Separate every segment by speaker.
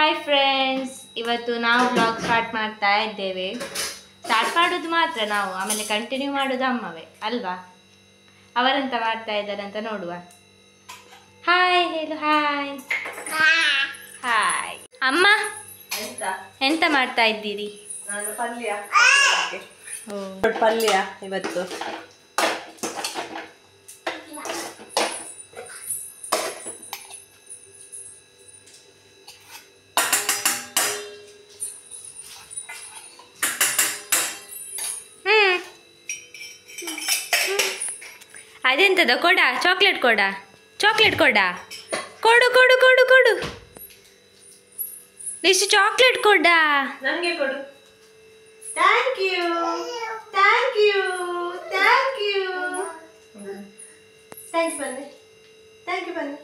Speaker 1: Hi friends ಇವತ್ತು ನಾವು blog start ಮಾಡ್ತಾ ಇದ್ದೇವೆ ಸ್ಟಾರ್ಟ್ ಮಾಡೋದು ಮಾತ್ರ ನಾವು ಆಮೇಲೆ ಕಂಟಿನ್ಯೂ ಮಾಡೋದು ಅಮ್ಮವೇ ಅಲ್ವಾ ಅವರೆಂತ ಮಾಡ್ತಾ ಇದ್ದಾರೆ ಅಂತ ನೋಡುವ ಹಾಯ್ ಹೇಳು ಹಾಯ್ ಹಾಯ್ ಅಮ್ಮ
Speaker 2: ಎಂತ
Speaker 1: ಎಂತ ಮಾಡ್ತಾ ಇದ್ದೀರಿ
Speaker 2: ನಾನು ಪಲ್ಯ
Speaker 1: ಓ
Speaker 2: ಪಲ್ಯ ಇವತ್ತು
Speaker 1: ಹ್ಮ್ ಅದೆಂತದ ಕೊಡ ಚಾಕ್ಲೇಟ್ ಕೊಡ ಚಾಕ್ಲೇಟ್ ಕೊಡ ಕೊಡು ಕೊಡು ಕೊಡು ಕೊಡು ಇಷ್ಟು ಚಾಕ್ಲೇಟ್ ಕೊಡ
Speaker 2: ನನಗೆ ಕೊಡು thank you thank you thank you thanks ಬನ್ನಿ ಥ್ಯಾಂಕ್ ಯು ಬನ್ನಿ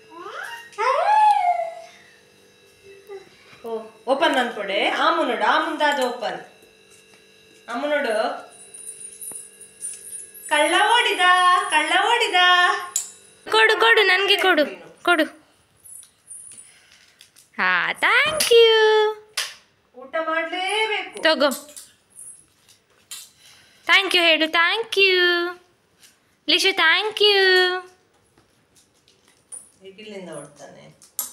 Speaker 2: ಓ ಓಪನ್ ಅನ್ಕೊಡೆ ಆಮು ನೋಡು ಆಮುಂದಾದ ಓಪನ್ ಅಮ್ಮು ನೋಡು ಕಳ್ಳ ಓಡಿದ ಕಳ್ಳ ಓಡಿದ
Speaker 1: ಕೊಡು ಕೊಡು ನನಗೆ ಕೊಡು ಕೊಡು ಹಾ ಥ್ಯಾಂಕ್ ಯು
Speaker 2: ಊಟ ಮಾಡಲೇಬೇಕು
Speaker 1: ತಗೋ ಥ್ಯಾಂಕ್ ಯು ಹೇಳು thank you Lishu thank you
Speaker 2: ಇಲ್ಲಿಂದ ಓಡ್ತಾನೆ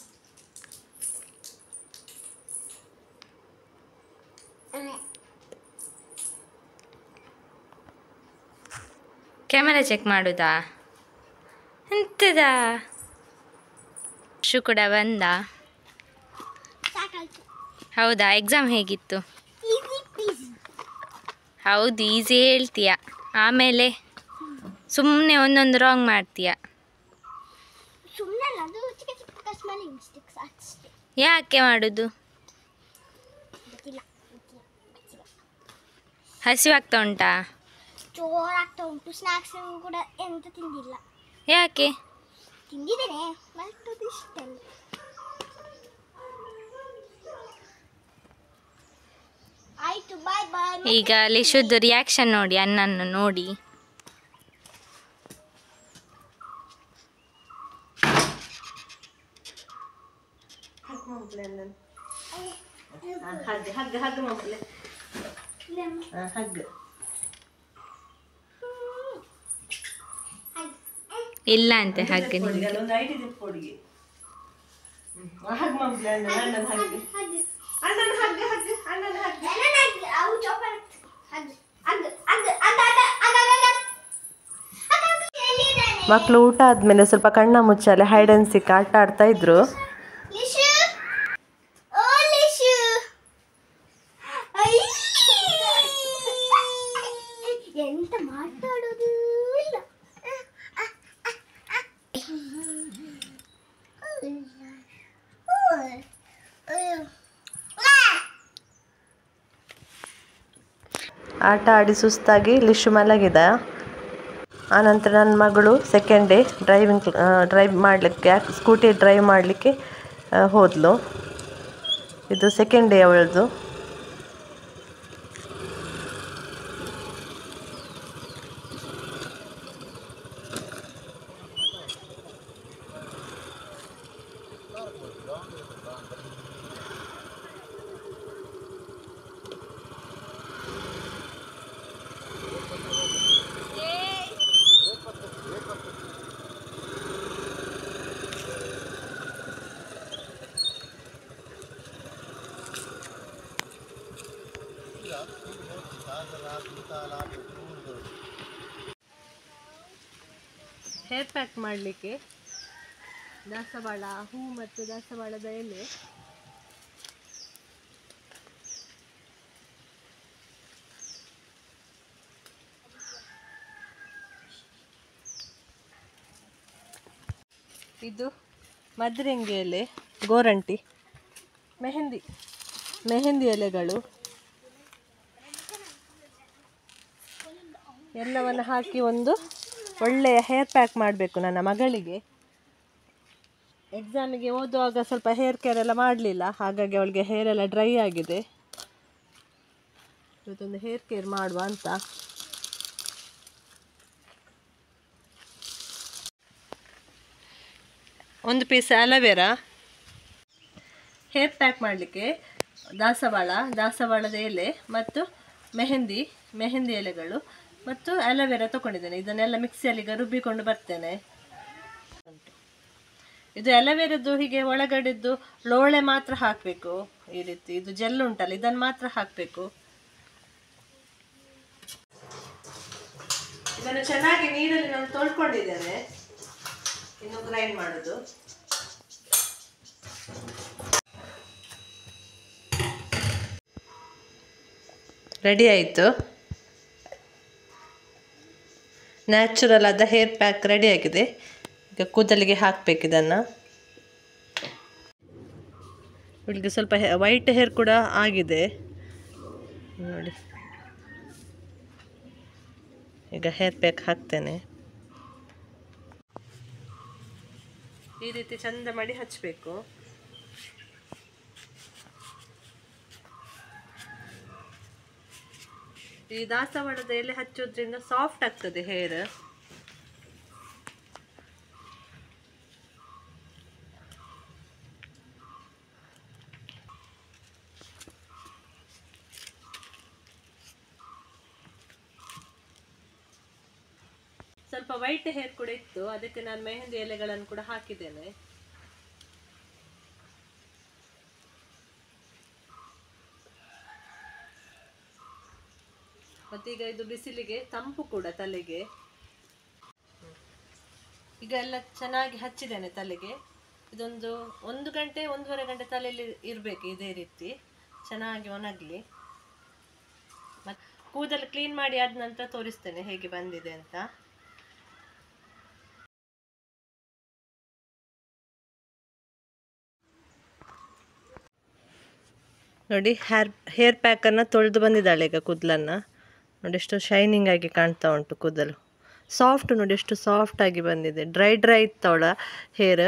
Speaker 1: ಕ್ಯಾಮೆರಾ ಚೆಕ್ ಮಾಡುದಾ ಎಂತದ ಶು ಕೂಡ ಬಂದ ಹೌದಾ ಎಕ್ಸಾಮ್ ಹೇಗಿತ್ತು ಹೌದು ಈಸಿ ಹೇಳ್ತೀಯ ಆಮೇಲೆ ಸುಮ್ಮನೆ ಒಂದೊಂದು ರಾಂಗ್ ಮಾಡ್ತೀಯ
Speaker 3: ಸುಮ್ಮನೆ ಅಲ್ಲ ಅದು ಚಿಕ್ಕ ಚಿಕ್ಕ ಸ್ಮೆಲ್ಲಿಂಗ್ ಮಿಸ್ಟೇಕ್ಸ್ ಅಷ್ಟೇ
Speaker 1: ಯಾಕೆ ಮಾಡೋದು
Speaker 3: ಗೊತ್ತಿಲ್ಲ ಗೊತ್ತಿಲ್ಲ ಗೊತ್ತಿಲ್ಲ
Speaker 1: ಹಸಿವಾಗ್ತಾ ಉಂಟಾ
Speaker 3: ಜೋರಾಗ್ತಾ ಉಂಟು ಸ್ನ್ಯಾಕ್ಸ್ ಕೂಡ ಎಂತ ತಿಂದಿಲ್ಲ
Speaker 1: ಯಾಕೆ
Speaker 3: ತಿಂದಿದ್ದೇನೆ ಬಟ್ ಅದು ಇಷ್ಟ ಅಲ್ಲ ಆಯ್ತು ಬಾಯ್ ಬಾಯ್
Speaker 1: ಈಗ ಲಿಶುದ್ದು ರಿಯಾಕ್ಷನ್ ನೋಡಿ ಅನ್ನನ್ನು ನೋಡಿ
Speaker 2: ಹಗ್ ಹಗ್ ಹಗ್ ಮಕ್ಕಳೇ ಹಗ್
Speaker 1: ಇಲ್ಲ ಅಂತೆ ಹಾಗೆ
Speaker 2: ಕೊಡಿ ಅಲ್ಲೊಂದು ಐಟಿ ಕೊಡಿಗೆ ಹಗ್ ಮಕ್ಕಳೇ ಅಣ್ಣ ಅಣ್ಣನ ಹಗ್ ಅಣ್ಣನ ಹಗ್ ಹಗ್ ಅಣ್ಣನ ಹಗ್
Speaker 3: ಅವು ಚೋಪರ್
Speaker 2: ಮಕ್ಕಳು ಊಟ ಆದ್ಮೇಲೆ ಸ್ವಲ್ಪ ಕಣ್ಣ ಮುಚ್ಚಾಲೆ ಹೈಡ್ ಅಂಡ್ ಸಿಕ್ ಆಟ ಆಡ್ತಾ ಇದ್ರು
Speaker 3: ಲಿಶು ಓ ಲಿಶು ಐ! ಎಂತ ಮಾತಾಡೋದು ಇಲ್ಲ
Speaker 2: ಆಟ ಆಡಿ ಸುಸ್ತಾಗಿ ಲಿಶು ಮಲಗಿದ ಆನಂತರ ನನ್ನ ಮಗಳು ಸೆಕೆಂಡ್ ಡೇ ಡ್ರೈವಿಂಗ್ ಡ್ರೈವ್ ಮಾಡಲಿಕ್ಕೆ ಸ್ಕೂಟಿ ಡ್ರೈವ್ ಮಾಡಲಿಕ್ಕೆ ಹೋದ್ಲು ಇದು ಸೆಕೆಂಡ್ ಡೇ ಅವಳದು ಹೇರ್ ಪ್ಯಾಕ್ ಮಾಡಲಿಕ್ಕೆ ದಾಸವಾಳ ಹೂ ಮತ್ತು ದಾಸವಾಳದ ಎಲೆ ಇದು ಮದ್ರೆಂಗಿ ಎಲೆ ಗೋರಂಟಿ ಮೆಹಂದಿ ಮೆಹಂದಿ ಎಲೆಗಳು ಎಲ್ಲವನ್ನು ಹಾಕಿ ಒಂದು ಒಳ್ಳೆಯ ಹೇರ್ ಪ್ಯಾಕ್ ಮಾಡಬೇಕು ನನ್ನ ಮಗಳಿಗೆ ಎಕ್ಸಾಮಿಗೆ ಓದುವಾಗ ಸ್ವಲ್ಪ ಹೇರ್ ಕೇರ್ ಎಲ್ಲ ಮಾಡಲಿಲ್ಲ ಹಾಗಾಗಿ ಅವಳಿಗೆ ಹೇರ್ ಎಲ್ಲ ಡ್ರೈ ಆಗಿದೆ ಇವತ್ತೊಂದು ಹೇರ್ ಕೇರ್ ಮಾಡುವ ಅಂತ ಒಂದು ಪೀಸ್ ಅಲೋವೆರಾ ಹೇರ್ ಪ್ಯಾಕ್ ಮಾಡಲಿಕ್ಕೆ ದಾಸವಾಳ ದಾಸವಾಳದ ಎಲೆ ಮತ್ತು ಮೆಹಂದಿ ಮೆಹಂದಿ ಎಲೆಗಳು ಮತ್ತು ಅಲೋವೆರಾ ತಗೊಂಡಿದ್ದೇನೆ ಇದನ್ನೆಲ್ಲ ಮಿಕ್ಸಿಯಲ್ಲಿ ಈಗ ರುಬ್ಬಿಕೊಂಡು ಬರ್ತೇನೆ ಉಂಟು. ಇದು ಅಲೋವೆರದ್ದು ಹೀಗೆ ಒಳಗಡೆದ್ದು ಲೋಳೆ ಮಾತ್ರ ಹಾಕಬೇಕು ಈ ರೀತಿ ಇದು ಜೆಲ್ ಉಂಟಲ್ಲ ಇದನ್ನು ಮಾತ್ರ ಹಾಕಬೇಕು ಇದನ್ನು ಚೆನ್ನಾಗಿ ನೀರಲ್ಲಿ ನಾನು ತೊಳ್ಕೊಂಡಿದ್ದೇನೆ ಇನ್ನು ಗ್ರೈಂಡ್ ಮಾಡೋದು ರೆಡಿ ಆಯಿತು ನ್ಯಾಚುರಲ್ ಆದ ಹೇರ್ ಪ್ಯಾಕ್ ರೆಡಿ ಆಗಿದೆ ಈಗ ಕೂದಲಿಗೆ ಹಾಕಬೇಕು ಇದನ್ನು ಇವಳಿಗೆ ಸ್ವಲ್ಪ ವೈಟ್ ಹೇರ್ ಕೂಡ ಆಗಿದೆ ನೋಡಿ ಈಗ ಹೇರ್ ಪ್ಯಾಕ್ ಹಾಕ್ತೇನೆ ಈ ರೀತಿ ಚಂದ ಮಾಡಿ ಹಚ್ಚಬೇಕು ಈ ದಾಸವಾಳದ ಎಲೆ ಹಚ್ಚೋದ್ರಿಂದ ಸಾಫ್ಟ್ ಆಗ್ತದೆ ಹೇರ್ ಸ್ವಲ್ಪ ವೈಟ್ ಹೇರ್ ಕೂಡ ಇತ್ತು ಅದಕ್ಕೆ ನಾನು ಮೆಹಂದಿ ಎಲೆಗಳನ್ನು ಕೂಡ ಹಾಕಿದ್ದೇನೆ ಮತ್ತೀಗ ಇದು ಬಿಸಿಲಿಗೆ ತಂಪು ಕೂಡ ತಲೆಗೆ ಈಗ ಎಲ್ಲ ಚೆನ್ನಾಗಿ ಹಚ್ಚಿದ್ದೇನೆ ತಲೆಗೆ ಇದೊಂದು ಒಂದು ಗಂಟೆ ಒಂದೂವರೆ ಗಂಟೆ ತಲೆಯಲ್ಲಿ ಇರಬೇಕು ಇದೇ ರೀತಿ ಚೆನ್ನಾಗಿ ಒಣಗಲಿ ಮತ್ತು ಕೂದಲು ಕ್ಲೀನ್ ಮಾಡಿ ಆದ ನಂತರ ತೋರಿಸ್ತೇನೆ ಹೇಗೆ ಬಂದಿದೆ ಅಂತ ನೋಡಿ ಹೇರ್ ಹೇರ್ ಪ್ಯಾಕನ್ನು ತೊಳೆದು ಬಂದಿದ್ದಾಳೆ ಈಗ ಕೂದಲನ್ನು ನೋಡಿ ಎಷ್ಟು ಶೈನಿಂಗ್ ಆಗಿ ಕಾಣ್ತಾ ಉಂಟು ಕೂದಲು ಸಾಫ್ಟ್ ನೋಡಿ ಎಷ್ಟು ಸಾಫ್ಟ್ ಆಗಿ ಬಂದಿದೆ ಡ್ರೈ ಡ್ರೈ ಇತ್ತು ಅವಳ ಹೇರ್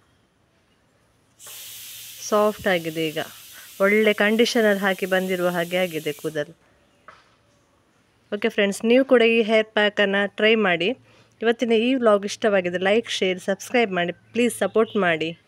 Speaker 2: ಸಾಫ್ಟ್ ಆಗಿದೆ ಈಗ ಒಳ್ಳೆ ಕಂಡೀಷನರ್ ಹಾಕಿ ಬಂದಿರುವ ಹಾಗೆ ಆಗಿದೆ ಕೂದಲು ಓಕೆ ಫ್ರೆಂಡ್ಸ್ ನೀವು ಕೂಡ ಈ ಹೇರ್ ಪ್ಯಾಕನ್ನು ಟ್ರೈ ಮಾಡಿ ಇವತ್ತಿನ ಈ ವ್ಲಾಗ್ ಇಷ್ಟವಾಗಿದೆ ಲೈಕ್ ಶೇರ್ ಸಬ್ಸ್ಕ್ರೈಬ್ ಮಾಡಿ ಪ್ಲೀಸ್ ಸಪೋರ್ಟ್ ಮಾಡಿ